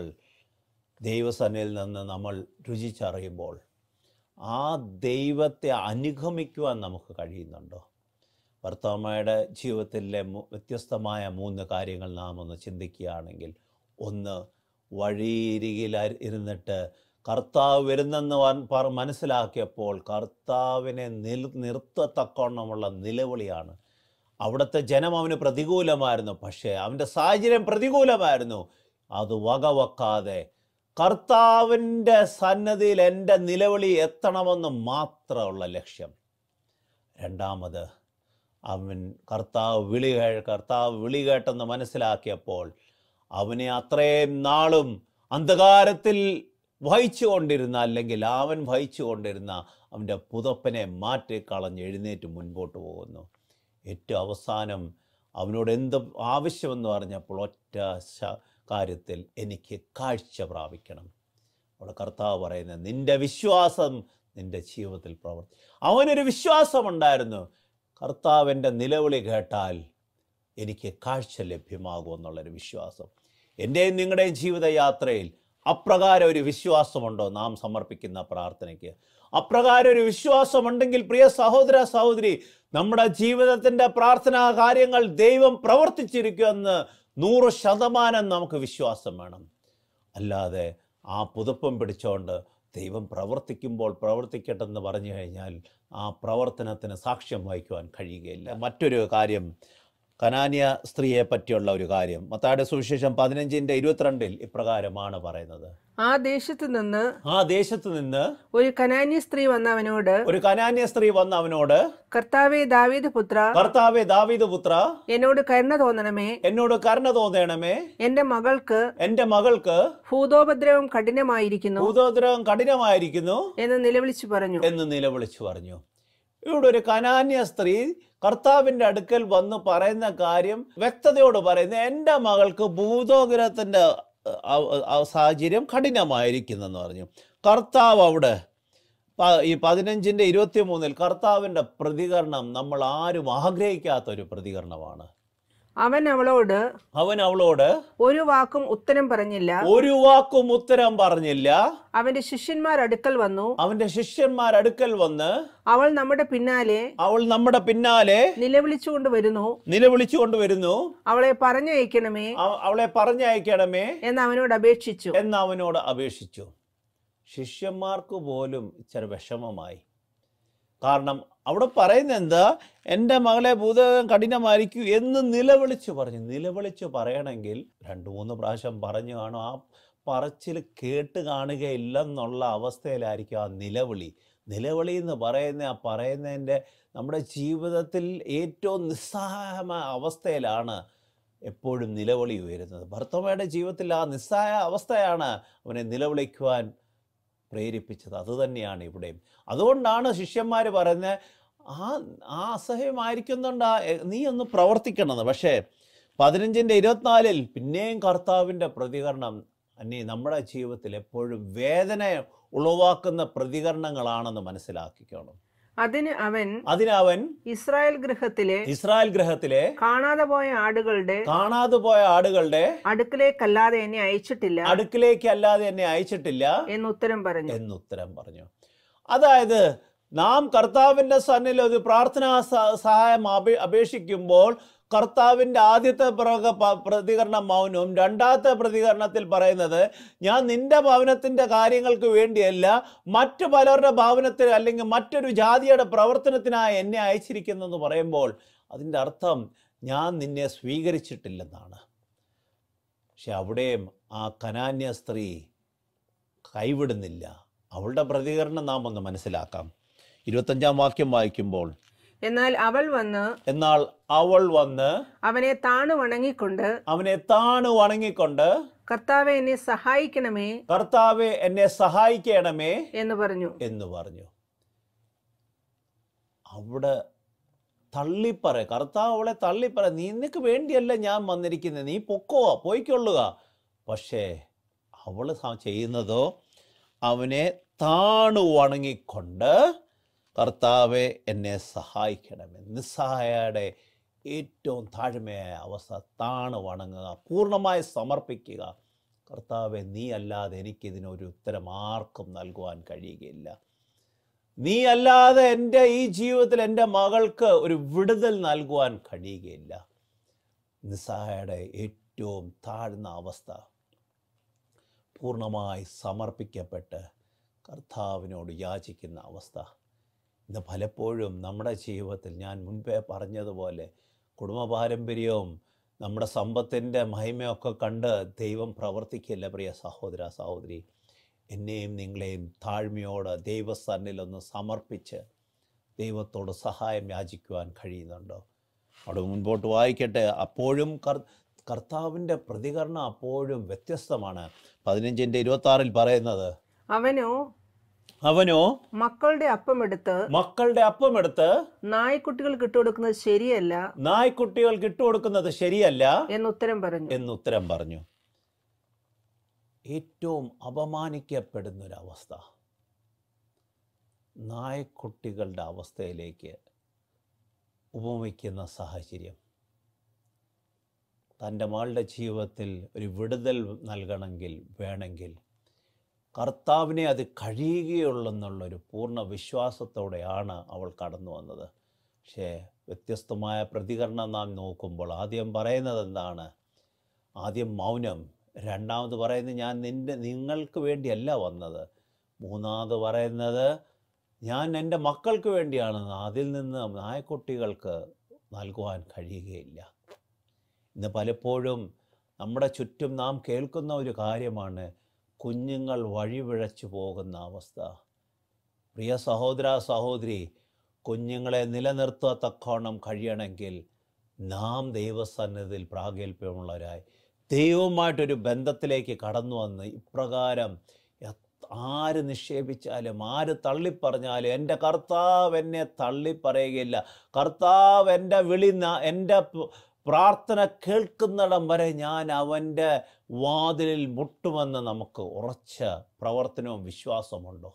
ദൈവസനയിൽ നിന്ന് നമ്മൾ രുചിച്ചറിയുമ്പോൾ ആ ദൈവത്തെ അനുഗമിക്കുവാൻ നമുക്ക് കഴിയുന്നുണ്ടോ ഭർത്താമ്മയുടെ ജീവിതത്തിലെ മു- വ്യത്യസ്തമായ മൂന്ന് കാര്യങ്ങൾ നാം ഒന്ന് ചിന്തിക്കുകയാണെങ്കിൽ ഒന്ന് വഴിയിരികിൽ അരി- ഇരുന്നിട്ട് കർത്താവ് വരുന്നെന്ന് വൻ- പറ- മനസ്സിലാക്കിയപ്പോൾ കർത്താവിനെ നിൽ നിർത്തത്തക്കവണ്ണമുള്ള നിലവിളിയാണ് അവിടുത്തെ ജനം അവന് പ്രതികൂലമായിരുന്നു പക്ഷേ അവൻ്റെ സാഹചര്യം പ്രതികൂലമായിരുന്നു അത് വകവെക്കാതെ കർത്താവിൻ്റെ സന്നദ്ധിയിൽ എൻ്റെ നിലവിളി എത്തണമെന്ന് മാത്രമുള്ള ലക്ഷ്യം രണ്ടാമത് അവൻ കർത്താവ് വിളി കേ- കർത്താവ് വിളി കേട്ടെന്ന് മനസ്സിലാക്കിയപ്പോൾ അവനെ അത്രയും നാളും അന്ധകാരത്തിൽ വഹിച്ചുകൊണ്ടിരുന്ന അല്ലെങ്കിൽ അവൻ വഹിച്ചുകൊണ്ടിരുന്ന അവൻ്റെ പുതപ്പനെ മാറ്റിക്കളഞ്ഞ് എഴുന്നേറ്റ് മുൻപോട്ട് പോകുന്നു ഏറ്റവും അവസാനം അവനോട് എന്ത് ആവശ്യമെന്ന് പറഞ്ഞപ്പോൾ ഒറ്റ ശ- കാര്യത്തിൽ എനിക്ക് കാഴ്ച പ്രാപിക്കണം അവിടെ കർത്താവ് പറയുന്നത് നിന്റെ വിശ്വാസം നിന്റെ ജീവിതത്തിൽ പ്രവർത്തി അവനൊരു വിശ്വാസമുണ്ടായിരുന്നു കർത്താവിൻ്റെ നിലവിളി കേട്ടാൽ എനിക്ക് കാഴ്ച ലഭ്യമാകും എന്നുള്ളൊരു വിശ്വാസം എൻ്റെയും നിങ്ങളുടെയും ജീവിതയാത്രയിൽ അപ്രകാരം ഒരു വിശ്വാസമുണ്ടോ നാം സമർപ്പിക്കുന്ന പ്രാർത്ഥനയ്ക്ക് അപ്രകാരം ഒരു വിശ്വാസമുണ്ടെങ്കിൽ പ്രിയ സഹോദര സഹോദരി നമ്മുടെ ജീവിതത്തിൻ്റെ പ്രാർത്ഥനാ കാര്യങ്ങൾ ദൈവം പ്രവർത്തിച്ചിരിക്കുമെന്ന് നൂറ് ശതമാനം നമുക്ക് വിശ്വാസം വേണം അല്ലാതെ ആ പുതുപ്പം പിടിച്ചുകൊണ്ട് ദൈവം പ്രവർത്തിക്കുമ്പോൾ പ്രവർത്തിക്കട്ടെന്ന് പറഞ്ഞു കഴിഞ്ഞാൽ ആ പ്രവർത്തനത്തിന് സാക്ഷ്യം വഹിക്കുവാൻ കഴിയുകയില്ല മറ്റൊരു കാര്യം കനാന്യ സ്ത്രീയെ പറ്റിയുള്ള ഒരു കാര്യം മത്തായുടെ സുവിശേഷം പതിനഞ്ചിൻ്റെ ഇരുപത്തിരണ്ടിൽ ഇപ്രകാരമാണ് പറയുന്നത് ആ ദേശത്ത് നിന്ന് ആ ദേശത്ത് നിന്ന് ഒരു കനാന്യ സ്ത്രീ വന്ന അവനോട് ഒരു കനാന്യ സ്ത്രീ വന്ന് അവനോട് കർത്താവെ ദാവീദ് പുത്ര കർത്താവെ ദാവീദ് പുത്ര എന്നോട് കരുണ തോന്നണമേ എന്നോട് കരുണ തോന്നണമേ എന്റെ മകൾക്ക് എൻ്റെ മകൾക്ക് ഭൂതോപദ്രവം കഠിനമായിരിക്കുന്നു ഭൂതോദ്രവം കഠിനമായിരിക്കുന്നു എന്ന് നിലവിളിച്ചു പറഞ്ഞു എന്ന് നിലവിളിച്ചു പറഞ്ഞു ഇവിടെ ഒരു കനാന്യ സ്ത്രീ കർത്താവിൻ്റെ അടുക്കൽ വന്ന് പറയുന്ന കാര്യം വ്യക്തതയോട് പറയുന്ന എൻ്റെ മകൾക്ക് ഭൂതോഗ്രഹത്തിൻ്റെ അഹ്, അഹ് സാഹചര്യം കഠിനമായിരിക്കുന്നെന്ന് പറഞ്ഞു കർത്താവ് അവിടെ പ- ഈ പതിനഞ്ചിൻ്റെ ഇരുപത്തി മൂന്നിൽ കർത്താവിൻ്റെ പ്രതികരണം നമ്മൾ ആരും ആഗ്രഹിക്കാത്ത ഒരു പ്രതികരണമാണ് അവൻ അവളോട് അവൻ അവളോട് ഒരു വാക്കും ഉത്തരം പറഞ്ഞില്ല ഒരു വാക്കും ഉത്തരം പറഞ്ഞില്ല അവന്റെ ശിഷ്യന്മാർ അടുക്കൽ വന്നു അവൻ്റെ ശിഷ്യന്മാർ അടുക്കൽ വന്ന് അവൾ നമ്മുടെ പിന്നാലെ അവൾ നമ്മുടെ പിന്നാലെ നിലവിളിച്ചുകൊണ്ട് വരുന്നു നിലവിളിച്ചുകൊണ്ട് വരുന്നു അവളെ പറഞ്ഞയക്കണമേ അവ- അവളെ പറഞ്ഞയക്കണമേ എന്ന് അവനോട് അപേക്ഷിച്ചു എന്ന് അവനോട് അപേക്ഷിച്ചു ശിഷ്യന്മാർക്ക് പോലും ഇച്ചിരി വിഷമമായി കാരണം അവിടെ പറയുന്നത് എന്താ എൻ്റെ മകളെ ഭൂതകം കഠിനമായിരിക്കും എന്ന് നിലവിളിച്ചു പറഞ്ഞു നിലവിളിച്ചു പറയണമെങ്കിൽ രണ്ട് മൂന്ന് പ്രാവശ്യം പറഞ്ഞു കാണും ആ പറച്ചിൽ കേട്ട് കാണുകയില്ലെന്നുള്ള അവസ്ഥയിലായിരിക്കും ആ നിലവിളി നിലവിളി എന്ന് പറയുന്ന ആ പറയുന്നതിൻ്റെ നമ്മുടെ ജീവിതത്തിൽ ഏറ്റവും നിസ്സഹായമായ അവസ്ഥയിലാണ് എപ്പോഴും നിലവിളി ഉയരുന്നത് ഭർത്തമ്മയുടെ ജീവിതത്തിൽ ആ നിസ്സഹായ അവസ്ഥയാണ് അവനെ നിലവിളിക്കുവാൻ പ്രേരിപ്പിച്ചത് അതുതന്നെയാണ് ഇവിടെയും അതുകൊണ്ടാണ് ശിഷ്യന്മാർ പറയുന്നത് ആ ആ അസഹ്യമായിരിക്കുന്നുണ്ട് നീ ഒന്ന് പ്രവർത്തിക്കണമെന്ന് പക്ഷേ പതിനഞ്ചിൻ്റെ ഇരുപത്തിനാലിൽ പിന്നെയും കർത്താവിൻ്റെ പ്രതികരണം അന്യ നമ്മുടെ ജീവിതത്തിൽ എപ്പോഴും വേദന ഉളവാക്കുന്ന പ്രതികരണങ്ങളാണെന്ന് മനസ്സിലാക്കിക്കണം അതിന് അവൻ അതിനവൻ ഇസ്രായേൽ ഗൃഹത്തിലെ ഇസ്രായേൽ ഗ്രഹത്തിലെ കാണാതെ പോയ ആടുകളുടെ കാണാതെ പോയ ആടുകളുടെ അടുക്കലേക്കല്ലാതെ എന്നെ അയച്ചിട്ടില്ല അടുക്കിലേക്ക് അല്ലാതെ എന്നെ അയച്ചിട്ടില്ല എന്ന് ഉത്തരം പറഞ്ഞു എന്നുത്തരം പറഞ്ഞു അതായത് നാം കർത്താവിൻ്റെ സന്നിൽ ഒരു പ്രാർത്ഥനാ സ- സഹായം അപേ- അപേക്ഷിക്കുമ്പോൾ കർത്താവിൻ്റെ ആദ്യത്തെ പ്രക- പ- പ്രതികരണം മൗനവും രണ്ടാമത്തെ പ്രതികരണത്തിൽ പറയുന്നത് ഞാൻ നിന്റെ ഭവനത്തിൻ്റെ കാര്യങ്ങൾക്ക് വേണ്ടിയല്ല മറ്റു പലരുടെ ഭവനത്തിൽ അല്ലെങ്കിൽ മറ്റൊരു ജാതിയുടെ പ്രവർത്തനത്തിനായി എന്നെ അയച്ചിരിക്കുന്നെന്ന് പറയുമ്പോൾ അതിൻ്റെ അർത്ഥം ഞാൻ നിന്നെ സ്വീകരിച്ചിട്ടില്ലെന്നാണ് പക്ഷെ അവിടെയും ആ കനാന്യ സ്ത്രീ കൈവിടുന്നില്ല അവളുടെ പ്രതികരണം നാം ഒന്ന് മനസ്സിലാക്കാം ഇരുപത്തഞ്ചാം വാക്യം വായിക്കുമ്പോൾ എന്നാൽ അവൾ വന്ന് എന്നാൽ അവൾ വന്ന് അവനെ താണു വണങ്ങിക്കൊണ്ട് അവനെ താണു വണങ്ങിക്കൊണ്ട് കർത്താവെ എന്നെ സഹായിക്കണമേ കർത്താവെ എന്നെ സഹായിക്കണമേ എന്ന് പറഞ്ഞു എന്ന് പറഞ്ഞു അവിടെ തള്ളിപ്പറ കർത്താവ് അവളെ തള്ളിപ്പറ നിനക്ക് വേണ്ടിയല്ല ഞാൻ വന്നിരിക്കുന്നത് നീ പൊക്കോ പോയിക്കൊള്ളുക പക്ഷേ അവൾ ചെയ്യുന്നതോ അവനെ താണു വണങ്ങിക്കൊണ്ട് കർത്താവെ എന്നെ സഹായിക്കണമേ നിസ്സഹായയുടെ ഏറ്റവും താഴ്മയായ അവസ്ഥ താണു വണങ്ങുക പൂർണ്ണമായി സമർപ്പിക്കുക കർത്താവെ നീ അല്ലാതെ എനിക്കിതിനൊരു ഉത്തരം ആർക്കും നൽകുവാൻ കഴിയുകയില്ല നീ അല്ലാതെ എൻ്റെ ഈ ജീവിതത്തിൽ എൻ്റെ മകൾക്ക് ഒരു വിടുതൽ നൽകുവാൻ കഴിയുകയില്ല നിസ്സഹായയുടെ ഏറ്റവും താഴ്ന്ന അവസ്ഥ പൂർണ്ണമായി സമർപ്പിക്കപ്പെട്ട് കർത്താവിനോട് യാചിക്കുന്ന അവസ്ഥ ഇന്ന് പലപ്പോഴും നമ്മുടെ ജീവിതത്തിൽ ഞാൻ മുൻപേ പറഞ്ഞതുപോലെ കുടുംബ പാരമ്പര്യവും നമ്മുടെ സമ്പത്തിൻ്റെ മഹിമയൊക്കെ കണ്ട് ദൈവം പ്രവർത്തിക്കില്ല പ്രിയ സഹോദര സഹോദരി എന്നെയും നിങ്ങളെയും താഴ്മയോട് ദൈവസന്നിലൊന്ന് സമർപ്പിച്ച് ദൈവത്തോട് സഹായം യാചിക്കുവാൻ കഴിയുന്നുണ്ടോ അവിടെ മുൻപോട്ട് വായിക്കട്ടെ അപ്പോഴും കർ കർത്താവിൻ്റെ പ്രതികരണം അപ്പോഴും വ്യത്യസ്തമാണ് പതിനഞ്ചിൻ്റെ ഇരുപത്താറിൽ പറയുന്നത് അവനോ അവനോ മക്കളുടെ അപ്പം എടുത്ത് മക്കളുടെ അപ്പമെടുത്ത് നായ്ക്കുട്ടികൾക്ക് ഇട്ടുകൊടുക്കുന്നത് ശരിയല്ല നായ്ക്കുട്ടികൾക്ക് ഇട്ടുകൊടുക്കുന്നത് ശരിയല്ല എന്നുത്തരം പറഞ്ഞു എന്നുത്തരം പറഞ്ഞു ഏറ്റവും അപമാനിക്കപ്പെടുന്നൊരവസ്ഥ നായ്ക്കുട്ടികളുടെ അവസ്ഥയിലേക്ക് ഉപമിക്കുന്ന സാഹചര്യം തൻ്റെ മകളുടെ ജീവിതത്തിൽ ഒരു വിടുതൽ നൽകണമെങ്കിൽ വേണമെങ്കിൽ കർത്താവിനെ അത് കഴിയുകയുള്ളെന്നുള്ളൊരു പൂർണ്ണ വിശ്വാസത്തോടെയാണ് അവൾ കടന്നു വന്നത് പക്ഷേ വ്യത്യസ്തമായ പ്രതികരണം നാം നോക്കുമ്പോൾ ആദ്യം പറയുന്നത് എന്താണ് ആദ്യം മൗനം രണ്ടാമത് പറയുന്നത് ഞാൻ നിൻ്റെ നിങ്ങൾക്ക് വേണ്ടിയല്ല വന്നത് മൂന്നാമത് പറയുന്നത് ഞാൻ എൻ്റെ മക്കൾക്ക് വേണ്ടിയാണ് അതിൽ നിന്ന് നായക്കുട്ടികൾക്ക് നൽകുവാൻ കഴിയുകയില്ല ഇന്ന് പലപ്പോഴും നമ്മുടെ ചുറ്റും നാം കേൾക്കുന്ന ഒരു കാര്യമാണ് കുഞ്ഞുങ്ങൾ വഴിപിഴച്ചു പോകുന്ന അവസ്ഥ പ്രിയ സഹോദര സഹോദരി കുഞ്ഞുങ്ങളെ നിലനിർത്തത്തക്കോണം കഴിയണമെങ്കിൽ നാം ദൈവസന്നിധിയിൽ പ്രാഗൽഭ്യമുള്ളവരായി ദൈവവുമായിട്ടൊരു ബന്ധത്തിലേക്ക് കടന്നു വന്ന് ഇപ്രകാരം എത്ര- ആര് നിക്ഷേപിച്ചാലും ആര് തള്ളിപ്പറഞ്ഞാലും എൻ്റെ കർത്താവ് എന്നെ തള്ളിപ്പറയുകയില്ല കർത്താവ് എൻ്റെ വിളി ന- എൻ്റെ പ- പ്രാർത്ഥന കേൾക്കുന്നിടം വരെ ഞാൻ അവൻ്റെ വാതിലിൽ മുട്ടുമെന്ന് നമുക്ക് ഉറച്ച പ്രവർത്തനവും വിശ്വാസമുണ്ടോ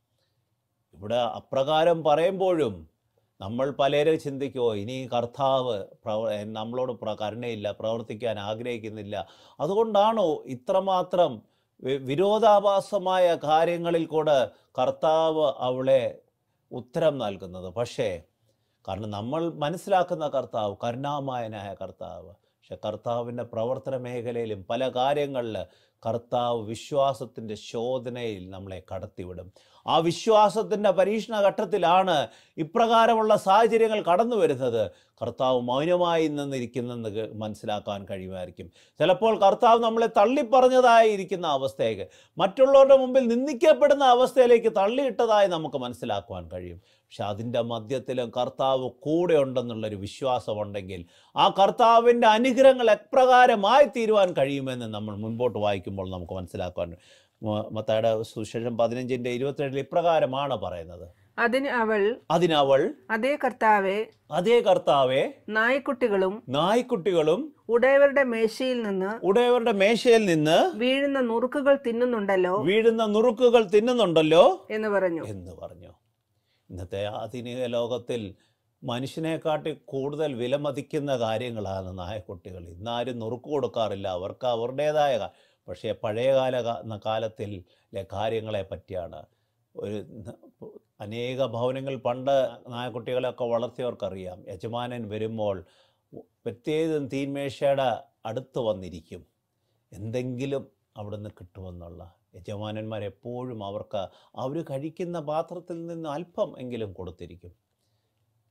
ഇവിടെ അപ്രകാരം പറയുമ്പോഴും നമ്മൾ പലരും ചിന്തിക്കുമോ ഇനി കർത്താവ് പ്രവ നമ്മളോട് പ്ര കരുണയില്ല പ്രവർത്തിക്കാൻ ആഗ്രഹിക്കുന്നില്ല അതുകൊണ്ടാണോ ഇത്രമാത്രം വി- വിരോധാഭാസമായ കാര്യങ്ങളിൽ കൂടെ കർത്താവ് അവളെ ഉത്തരം നൽകുന്നത് പക്ഷേ കാരണം നമ്മൾ മനസ്സിലാക്കുന്ന കർത്താവ് കരുണാമയനായ കർത്താവ് പക്ഷെ കർത്താവിൻ്റെ പ്രവർത്തന മേഖലയിലും പല കാര്യങ്ങളിൽ കർത്താവ് വിശ്വാസത്തിൻ്റെ ശോധനയിൽ നമ്മളെ കടത്തിവിടും ആ വിശ്വാസത്തിൻ്റെ പരീക്ഷണ ഘട്ടത്തിലാണ് ഇപ്രകാരമുള്ള സാഹചര്യങ്ങൾ കടന്നു വരുന്നത് കർത്താവ് മൗനമായി നിന്നിരിക്കുന്നെന്ന് കേ- മനസ്സിലാക്കാൻ കഴിയുമായിരിക്കും ചിലപ്പോൾ കർത്താവ് നമ്മളെ തള്ളിപ്പറഞ്ഞതായി ഇരിക്കുന്ന അവസ്ഥയൊക്കെ മറ്റുള്ളവരുടെ മുമ്പിൽ നിന്ദിക്കപ്പെടുന്ന അവസ്ഥയിലേക്ക് തള്ളിയിട്ടതായി നമുക്ക് മനസ്സിലാക്കുവാൻ കഴിയും പക്ഷെ അതിൻ്റെ മധ്യത്തിലും കർത്താവ് കൂടെ ഉണ്ടെന്നുള്ളൊരു വിശ്വാസമുണ്ടെങ്കിൽ ആ കർത്താവിൻ്റെ അനുഗ്രഹങ്ങൾ എപ്രകാരമായി തീരുവാൻ കഴിയുമെന്ന് നമ്മൾ മുൻപോട്ട് വായിക്കുമ്പോൾ നമുക്ക് മനസ്സിലാക്കുവാൻ മ- മത്തായിയുടെ സുശേഷം പതിനഞ്ചിൻ്റെ ഇരുപത്തേഴിൽ ഇപ്രകാരമാണ് പറയുന്നത് അതിന് അവൾ അതിനവൾ അതേ കർത്താവെ അതേ കർത്താവെ നായ്ക്കുട്ടികളും നായ്ക്കുട്ടികളും ഉടയവരുടെ മേശയിൽ നിന്ന് ഉടയവരുടെ മേശയിൽ നിന്ന് വീഴുന്ന നുറുക്കുകൾ തിന്നുന്നുണ്ടല്ലോ വീഴുന്ന നുറുക്കുകൾ തിന്നുന്നുണ്ടല്ലോ എന്ന് പറഞ്ഞു എന്ന് പറഞ്ഞു ഇന്നത്തെ ആധുനിക ലോകത്തിൽ മനുഷ്യനെക്കാട്ടി കൂടുതൽ വിലമതിക്കുന്ന കാര്യങ്ങളാണ് നായക്കുട്ടികൾ ഇന്നാരും നുറുക്ക് കൊടുക്കാറില്ല അവർക്ക് അവരുടേതായ കാ- പക്ഷേ പഴയകാല കാ- കാലത്തിലെ കാര്യങ്ങളെ പറ്റിയാണ് ഒരു ന- അനേക ഭവനങ്ങൾ പണ്ട് നായക്കുട്ടികളെയൊക്കെ വളർത്തിയവർക്കറിയാം യജമാനൻ വരുമ്പോൾ പ്രത്യേകം തീന്മേശയുടെ അടുത്ത് വന്നിരിക്കും എന്തെങ്കിലും അവിടുന്ന് കിട്ടുമെന്നുള്ള യജമാനന്മാർ എപ്പോഴും അവർക്ക് അവർ കഴിക്കുന്ന പാത്രത്തിൽ നിന്ന് അല്പം എങ്കിലും കൊടുത്തിരിക്കും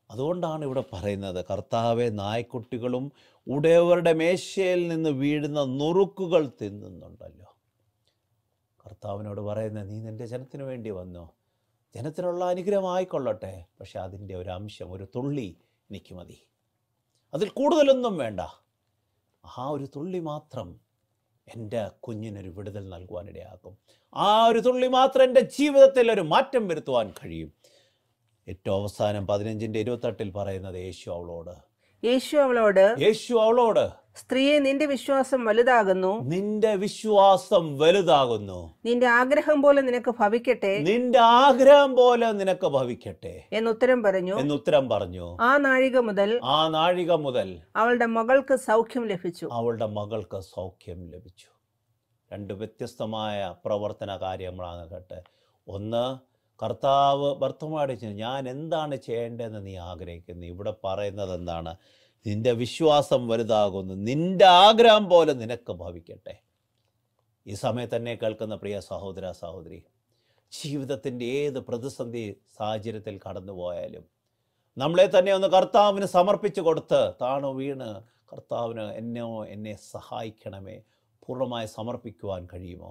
അതുകൊണ്ടാണ് ഇവിടെ പറയുന്നത് കർത്താവെ നായ്ക്കുട്ടികളും ഉടയവരുടെ മേശയിൽ നിന്ന് വീഴുന്ന നുറുക്കുകൾ തിന്നുന്നുണ്ടല്ലോ കർത്താവിനോട് പറയുന്നത് നീ നിൻ്റെ ജനത്തിന് വേണ്ടി വന്നോ ജനത്തിനുള്ള അനുഗ്രഹമായിക്കൊള്ളട്ടെ പക്ഷെ അതിൻ്റെ ഒരു അംശം ഒരു തുള്ളി എനിക്ക് മതി അതിൽ കൂടുതലൊന്നും വേണ്ട ആ ഒരു തുള്ളി മാത്രം എൻ്റെ കുഞ്ഞിനൊരു വിടുതൽ നൽകുവാനിടയാക്കും ആ ഒരു തുള്ളി മാത്രം എൻ്റെ ജീവിതത്തിൽ ഒരു മാറ്റം വരുത്തുവാൻ കഴിയും ഏറ്റവും അവസാനം പതിനഞ്ചിൻ്റെ ഇരുപത്തെട്ടിൽ പറയുന്നത് യേശു അവളോട് യേശു അവളോട് യേശു അവളോട് സ്ത്രീയെ നിന്റെ വിശ്വാസം വലുതാകുന്നു നിന്റെ വിശ്വാസം വലുതാകുന്നു നിന്റെ ആഗ്രഹം പോലെ നിനക്ക് ഭവിക്കട്ടെ നിന്റെ ആഗ്രഹം പോലെ നിനക്ക് ഭവിക്കട്ടെ എന്നുത്തരം പറഞ്ഞു എന്നുത്തരം പറഞ്ഞു ആ നാഴിക മുതൽ ആ നാഴിക മുതൽ അവളുടെ മകൾക്ക് സൗഖ്യം ലഭിച്ചു അവളുടെ മകൾക്ക് സൗഖ്യം ലഭിച്ചു രണ്ട് വ്യത്യസ്തമായ പ്രവർത്തന കാര്യങ്ങളാണ് കേട്ട് ഒന്ന് കർത്താവ് ഭർത്തമാടിച്ചു ഞാൻ എന്താണ് ചെയ്യേണ്ടതെന്ന് നീ ആഗ്രഹിക്കുന്നു ഇവിടെ പറയുന്നത് എന്താണ് നിന്റെ വിശ്വാസം വലുതാകുന്നു നിന്റെ ആഗ്രഹം പോലെ നിനക്ക് ഭവിക്കട്ടെ ഈ സമയത്ത് തന്നെ കേൾക്കുന്ന പ്രിയ സഹോദര സഹോദരി ജീവിതത്തിൻ്റെ ഏത് പ്രതിസന്ധി സാഹചര്യത്തിൽ കടന്നുപോയാലും നമ്മളെ തന്നെ ഒന്ന് കർത്താവിന് സമർപ്പിച്ചു കൊടുത്ത് താണു വീണ് കർത്താവിന് എന്നോ എന്നെ സഹായിക്കണമേ പൂർണ്ണമായി സമർപ്പിക്കുവാൻ കഴിയുമോ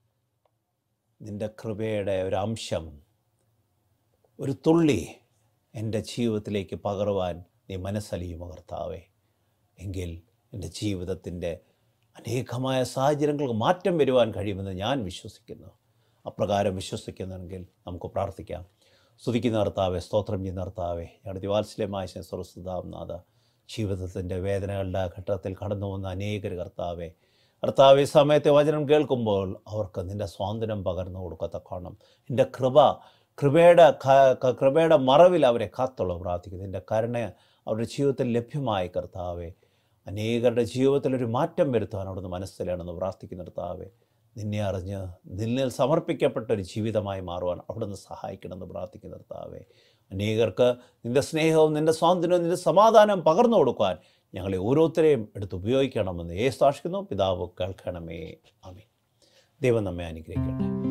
നിൻ്റെ കൃപയുടെ ഒരു അംശം ഒരു തുള്ളി എൻ്റെ ജീവിതത്തിലേക്ക് പകരുവാൻ നീ മനസ്സലിയുമോ കർത്താവേ എങ്കിൽ എൻ്റെ ജീവിതത്തിൻ്റെ അനേകമായ സാഹചര്യങ്ങൾക്ക് മാറ്റം വരുവാൻ കഴിയുമെന്ന് ഞാൻ വിശ്വസിക്കുന്നു അപ്രകാരം വിശ്വസിക്കുന്നെങ്കിൽ നമുക്ക് പ്രാർത്ഥിക്കാം സ്തുതിക്കുന്ന കർത്താവെ സ്തോത്രം ചെയ്യുന്ന കർത്താവെ ഞങ്ങളുടെ ദിവാത്സല്യമായ സ്വസ്തുതാംനാഥ ജീവിതത്തിൻ്റെ വേദനകളുടെ ഘട്ടത്തിൽ കടന്നു വന്ന അനേകർ കർത്താവെ കർത്താവ് ഈ സമയത്തെ വചനം കേൾക്കുമ്പോൾ അവർക്ക് നിൻ്റെ സ്വാതന്ത്ര്യം പകർന്നു കൊടുക്കത്തക്കോണം നിൻ്റെ കൃപ കൃപയുടെ ക- ക- കൃപയുടെ മറവിൽ അവരെ കാത്തുള്ള പ്രാർത്ഥിക്കുന്നു നിൻ്റെ കരുണ അവരുടെ ജീവിതത്തിൽ ലഭ്യമായി കർത്താവെ അനേകരുടെ ജീവിതത്തിൽ ഒരു മാറ്റം വരുത്താൻ അവിടുന്ന് മനസ്സിലാണെന്ന് പ്രാർത്ഥിക്കുന്ന കർത്താവെ നിന്നെ അറിഞ്ഞ് നിന്നിൽ സമർപ്പിക്കപ്പെട്ട ഒരു ജീവിതമായി മാറുവാൻ അവിടുന്ന് സഹായിക്കണമെന്ന് പ്രാർത്ഥിക്കുന്ന കർത്താവെ അനേകർക്ക് നിൻ്റെ സ്നേഹവും നിൻ്റെ സ്വാതന്ത്ര്യവും നിൻ്റെ സമാധാനം പകർന്നു കൊടുക്കുവാൻ ഞങ്ങളെ ഓരോരുത്തരെയും എടുത്ത് ഉപയോഗിക്കണമെന്ന് ഏ സാക്ഷിക്കുന്നു പിതാവ് കേൾക്കണമേ ആമീൻ ദൈവം നമ്മെ അനുഗ്രഹിക്കട്ടെ